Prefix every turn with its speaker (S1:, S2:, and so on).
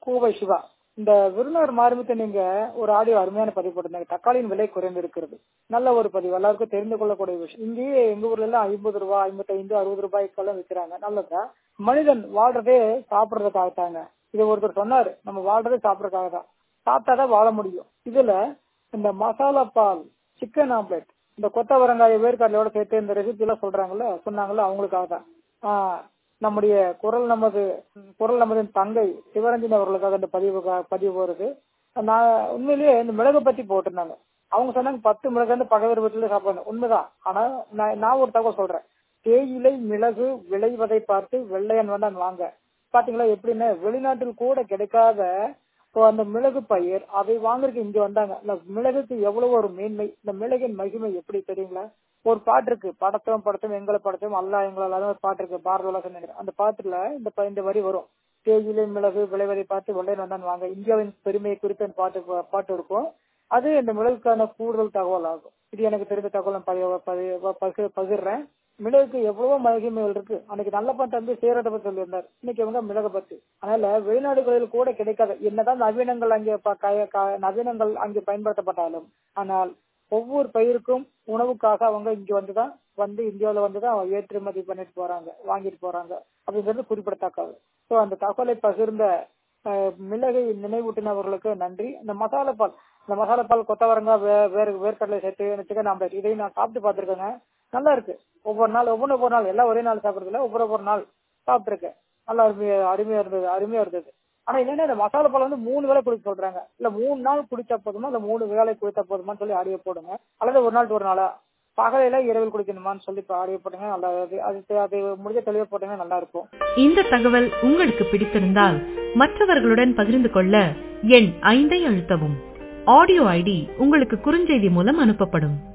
S1: கூவை சிவா இந்த விருந்தினர் மாறுமித்த நீங்க ஒரு ஆடியோ அருமையான பதிவு போட்டிருந்தாங்க தக்காளியின் விலை குறைந்து இருக்கிறது நல்ல ஒரு பதிவு எல்லாருக்கும் தெரிந்து கொள்ளக்கூடிய விஷயம் இங்கேயே எங்க ஊர்ல எல்லாம் ஐம்பது ரூபாய் ஐம்பத்தி ஐந்து அறுபது ரூபாய்க்கெல்லாம் விற்கிறாங்க நல்லதா மனிதன் வாழ்றதே சாப்பிடுறதுக்காகத்தாங்க இது ஒருத்தர் சொன்னாரு நம்ம வாழ்றதே சாப்பிடறதுக்காக தான் சாப்பிட்டாதான் வாழ முடியும் இதுல இந்த மசாலா பால் சிக்கன் ஆம்லெட் இந்த கொத்தவரங்காய வேர்க்கடலையோட சேர்த்து இந்த ரெசிபி எல்லாம் சொல்றாங்கல்ல சொன்னாங்கல்ல அவங்களுக்காக தான் ஆஹ் நம்முடைய குரல் நமது குரல் நமது தங்கை சிவரஞ்சன் அவர்களுக்காக இந்த பதிவு பதிவு வருது நான் உண்மையிலேயே இந்த மிளகு பத்தி போட்டிருந்தாங்க அவங்க சொன்னாங்க பத்து மிளகு வந்து பகைவர் வீட்டுல சாப்பிடணும் உண்மைதான் ஆனா நான் நான் ஒரு தகவல் சொல்றேன் தேயிலை மிளகு விளைவதை பார்த்து வெள்ளையன் வந்தான் வாங்க பாத்தீங்களா எப்படின்னா வெளிநாட்டில் கூட கிடைக்காத இப்போ அந்த மிளகு பயிர் அதை வாங்குறதுக்கு இங்க வந்தாங்க இந்த மிளகுக்கு எவ்வளவு ஒரு மேன்மை இந்த மிளகின் மகிமை எப்படி தெரியுங்களா ஒரு பாட்டு இருக்கு படத்தம் படத்தம் எங்களை படத்தம் அல்லா எங்களால ஒரு பாட்டு இருக்கு பாரதோலகம் நினைக்கிறேன் அந்த பாட்டுல இந்த இந்த வரி வரும் தேயிலை மிளகு விளைவதை பார்த்து வெள்ளையன் வந்தான் வாங்க இந்தியாவின் பெருமையை குறித்த பாட்டு பாட்டு இருக்கும் அது இந்த மிளகுக்கான கூடுதல் தகவல் ஆகும் இது எனக்கு தெரிந்த தகவல் பகிர்றேன் மிளகுக்கு எவ்வளவோ மகிமைகள் இருக்கு அன்னைக்கு நல்ல பாட்டு வந்து சேரத்தை பத்தி சொல்லியிருந்தார் இன்னைக்கு இவங்க மிளகு பத்தி அதனால வெளிநாடுகளில் கூட கிடைக்காத என்னதான் நவீனங்கள் அங்கே நவீனங்கள் அங்கே பயன்படுத்தப்பட்டாலும் ஆனால் ஒவ்வொரு பயிருக்கும் உணவுக்காக அவங்க இங்க வந்துதான் வந்து இந்தியாவில வந்துதான் ஏற்றுமதி பண்ணிட்டு போறாங்க வாங்கிட்டு போறாங்க அப்படிங்கிறது குறிப்பிடத்தக்கது ஸோ அந்த தகவலை பகிர்ந்த மிளகை நினைவூட்டினவர்களுக்கு நன்றி இந்த மசாலா பால் இந்த மசாலா பால் கொத்தவரங்காய் வேறு வேர்க்கடலை சேர்த்து சிக்கன் ஆம்லேட் இதையும் நான் சாப்பிட்டு பார்த்துருக்கேங்க நல்லா இருக்கு ஒவ்வொரு நாள் ஒவ்வொன்று ஒவ்வொரு நாள் எல்லாம் ஒரே நாள் சாப்பிடுறதுல ஒவ்வொரு ஒவ்வொரு நாள் சாப்பிட்டுருக்கேன் நல்லா அருமையா அருமையா இருந்தது அருமையா இருந்தது ஆனா என்னன்னா இந்த மசாலா பால் வந்து மூணு வேலை குடிக்க சொல்றாங்க இல்ல மூணு நாள் குடிச்சா போதுமா இல்ல மூணு வேலை குடித்தா போதுமான்னு சொல்லி ஆடியோ போடுங்க அல்லது ஒரு நாள் ஒரு நாளா பகலையில இரவில் குடிக்கணுமான்னு சொல்லி ஆடியோ போட்டுங்க நல்லா அது அது முடிஞ்ச தெளிவா போட்டீங்கன்னா நல்லா இருக்கும்
S2: இந்த தகவல் உங்களுக்கு பிடித்திருந்தால் மற்றவர்களுடன் பகிர்ந்து கொள்ள எண் ஐந்தை அழுத்தவும் ஆடியோ ஐடி உங்களுக்கு குறுஞ்செய்தி மூலம் அனுப்பப்படும்